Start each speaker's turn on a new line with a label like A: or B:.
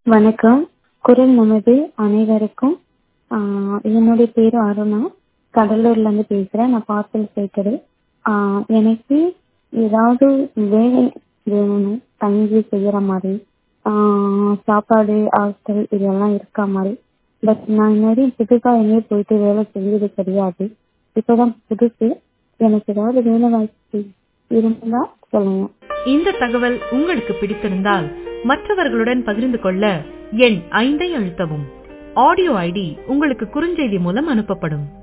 A: வணக்கம் குரல் நமது அனைவருக்கும் ஆஹ் என்னுடைய பேர் அருணா கடலூர்ல இருந்து பேசுறேன் நான் பார்சல் சேர்க்கடு எனக்கு ஏதாவது வேலை வேணும் தங்கி செய்யற மாதிரி ஆஹ் சாப்பாடு ஹாஸ்டல் இதெல்லாம் இருக்கா மாதிரி பட் நான் முன்னாடி புதுசா எங்கேயும் போயிட்டு வேலை செஞ்சது கிடையாது இப்பதான் புதுசு எனக்கு ஏதாவது வேலை வாய்ப்பு இருந்தா சொல்லுங்க
B: இந்த தகவல் உங்களுக்கு பிடித்திருந்தால் மற்றவர்களுடன் பகிர்ந்து கொள்ள எண் ஐந்தை அழுத்தவும் ஆடியோ ஐடி உங்களுக்கு குறுஞ்செய்தி மூலம் அனுப்பப்படும்